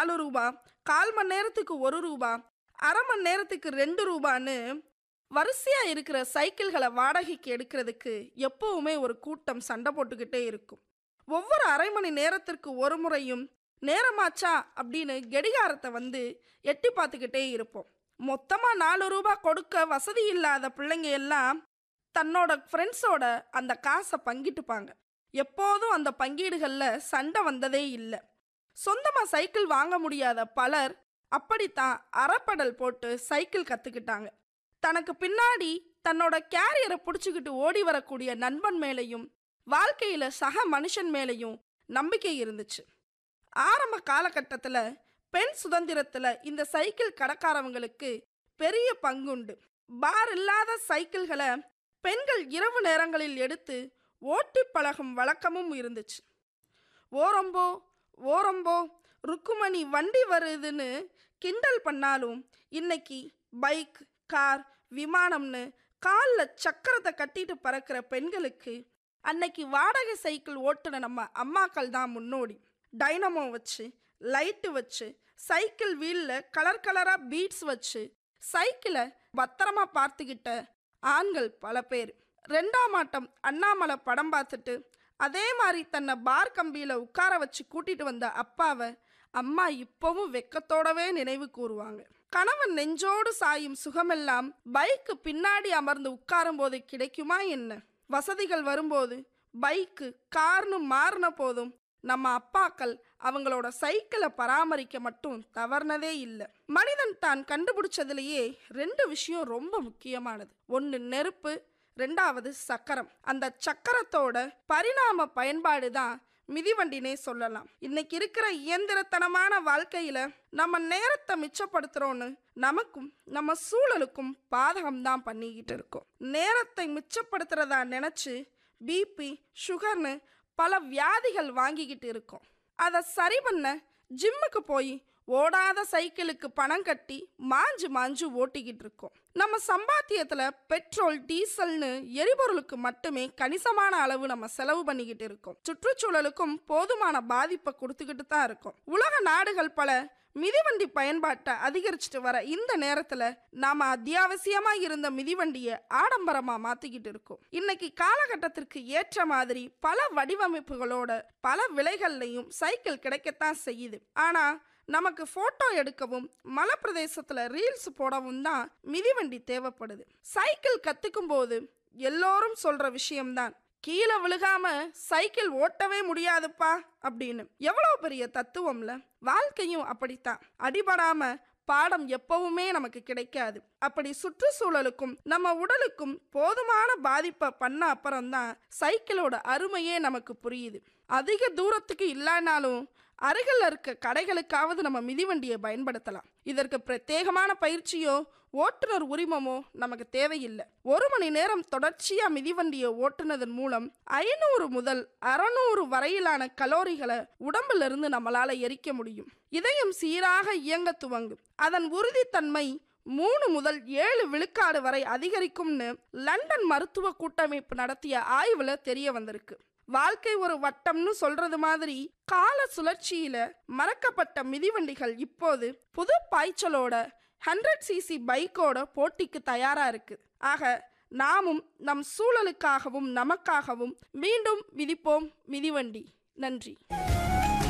நாலு ரூபா கால் மணி நேரத்துக்கு ஒரு ரூபா அரை மணி நேரத்துக்கு ரெண்டு ரூபான்னு வரிசையா இருக்கிற சைக்கிள்களை வாடகைக்கு எடுக்கிறதுக்கு எப்பவுமே ஒரு கூட்டம் சண்டை போட்டுக்கிட்டே இருக்கும் ஒவ்வொரு அரை மணி நேரத்திற்கு ஒரு முறையும் நேரமாச்சா அப்படின்னு கெடிகாரத்தை வந்து எட்டி பார்த்துக்கிட்டே இருப்போம் மொத்தமா நாலு ரூபாய் கொடுக்க வசதி இல்லாத பிள்ளைங்க எல்லாம் தன்னோட ஃப்ரெண்ட்ஸோட அந்த காசை பங்கிட்டுப்பாங்க எப்போதும் அந்த பங்கீடுகளில் சண்டை வந்ததே இல்லை சொந்தமாக சைக்கிள் வாங்க முடியாத பலர் அப்படித்தான் அறப்படல் போட்டு சைக்கிள் கற்றுக்கிட்டாங்க தனக்கு பின்னாடி தன்னோட கேரியரை பிடிச்சிக்கிட்டு ஓடி வரக்கூடிய நண்பன் மேலேயும் வாழ்க்கையில் சக மனுஷன் மேலேயும் நம்பிக்கை இருந்துச்சு ஆரம்ப காலகட்டத்தில் பெண் சுதந்திரத்தில் இந்த சைக்கிள் கடைக்காரவங்களுக்கு பெரிய பங்குண்டு பார் இல்லாத சைக்கிள்களை பெண்கள் இரவு நேரங்களில் எடுத்து ஓட்டி பழகும் வழக்கமும் இருந்துச்சு ஓரம்போ ஓரம்போ ருக்குமணி வண்டி வருதுன்னு கிண்டல் பண்ணாலும் இன்னைக்கு பைக் கார் விமானம்னு காலில் சக்கரத்தை கட்டிட்டு பறக்கிற பெண்களுக்கு அன்னைக்கு வாடகை சைக்கிள் ஓட்டுன நம்ம அம்மாக்கள் தான் முன்னோடி டைனமோ வச்சு லைட்டு வச்சு சைக்கிள் வீலில் கலர் கலராக பீட்ஸ் வச்சு சைக்கிளை பத்திரமா பார்த்துக்கிட்ட ஆண்கள் பல பேர் ரெண்டாம் ஆட்டம் அண்ணாமலை படம் பார்த்துட்டு அதே மாதிரி தன்னை பார் கம்பியில் உட்கார வச்சு கூட்டிட்டு வந்த அப்பாவை அம்மா இப்பவும் வெக்கத்தோடவே நினைவு கூறுவாங்க கணவன் நெஞ்சோடு சாயும் சுகமெல்லாம் பைக்கு பின்னாடி அமர்ந்து உட்காரும் போது கிடைக்குமா என்ன வசதிகள் வரும்போது பைக்கு கார்னு மாறின போதும் நம்ம அப்பாக்கள் அவங்களோட சைக்கிளை பராமரிக்க மட்டும் தவறுனதே இல்லை மனிதன் தான் கண்டுபிடிச்சதுலேயே ரெண்டு விஷயம் ரொம்ப முக்கியமானது ஒன்று நெருப்பு ரெண்டாவது சக்கரம் அந்த சக்கரத்தோட பரிணாம பயன்பாடு தான் மிதிவண்டினே சொல்லலாம் இன்னைக்கு இருக்கிற இயந்திரத்தனமான வாழ்க்கையில நம்ம நேரத்தை மிச்சப்படுத்துறோன்னு நமக்கும் நம்ம சூழலுக்கும் பாதகம் தான் பண்ணிக்கிட்டு இருக்கோம் நேரத்தை மிச்சப்படுத்துறதா நினைச்சு பிபி சுகர்னு பல வியாதிகள் வாங்கிக்கிட்டு இருக்கோம் அதை சரி பண்ண ஜிம்முக்கு போய் ஓடாத சைக்கிளுக்கு பணம் கட்டி மாஞ்சு மாஞ்சு ஓட்டிக்கிட்டு இருக்கோம் நம்ம சம்பாத்தியத்துல பெட்ரோல் டீசல்னு எரிபொருளுக்கு மட்டுமே கணிசமான அளவு நம்ம செலவு பண்ணிக்கிட்டு இருக்கோம் சுற்றுச்சூழலுக்கும் போதுமான பாதிப்பை கொடுத்துக்கிட்டு தான் இருக்கோம் உலக நாடுகள் பல மிதிவண்டி பயன்பாட்டை அதிகரிச்சுட்டு வர இந்த நேரத்துல நாம அத்தியாவசியமா இருந்த மிதிவண்டியை ஆடம்பரமா மாத்திக்கிட்டு இருக்கோம் இன்னைக்கு காலகட்டத்திற்கு ஏற்ற மாதிரி பல வடிவமைப்புகளோட பல விலைகள்லையும் சைக்கிள் கிடைக்கத்தான் செய்யுது ஆனா நமக்கு போட்டோ எடுக்கவும் மலை பிரதேசத்துல ரீல்ஸ் போடவும் தான் மிதிவண்டி தேவைப்படுது சைக்கிள் கத்துக்கும் போது எல்லோரும் சொல்ற விஷயம்தான் கீழே விழுகாம சைக்கிள் ஓட்டவே முடியாதுப்பா அப்படின்னு எவ்வளவு பெரிய தத்துவம்ல வாழ்க்கையும் அப்படித்தான் அடிபடாம பாடம் எப்பவுமே நமக்கு கிடைக்காது அப்படி சுற்றுச்சூழலுக்கும் நம்ம உடலுக்கும் போதுமான பாதிப்பை பண்ண அப்புறம்தான் சைக்கிளோட அருமையே நமக்கு புரியுது அதிக தூரத்துக்கு இல்லைனாலும் அருகில் இருக்க கடைகளுக்காவது நம்ம மிதிவண்டியை பயன்படுத்தலாம் இதற்கு பிரத்யேகமான பயிற்சியோ ஓட்டுநர் உரிமமோ நமக்கு தேவையில்லை ஒரு மணி நேரம் தொடர்ச்சியா மிதிவண்டியை ஓட்டுனதன் மூலம் ஐநூறு முதல் அறநூறு வரையிலான கலோரிகளை உடம்புல இருந்து நம்மளால எரிக்க முடியும் இதயம் சீராக இயங்க துவங்கும் அதன் உறுதித்தன்மை மூணு முதல் ஏழு விழுக்காடு வரை அதிகரிக்கும்னு லண்டன் மருத்துவ கூட்டமைப்பு நடத்திய ஆய்வுல தெரிய வந்திருக்கு வாழ்க்கை ஒரு வட்டம்னு சொல்றது மாதிரி கால சுழற்சியில மறக்கப்பட்ட மிதிவண்டிகள் இப்போது புது பாய்ச்சலோட ஹண்ட்ரட் சிசி பைக்கோட போட்டிக்கு தயாரா இருக்கு ஆக நாமும் நம் சூழலுக்காகவும் நமக்காகவும் மீண்டும் மிதிப்போம் மிதிவண்டி நன்றி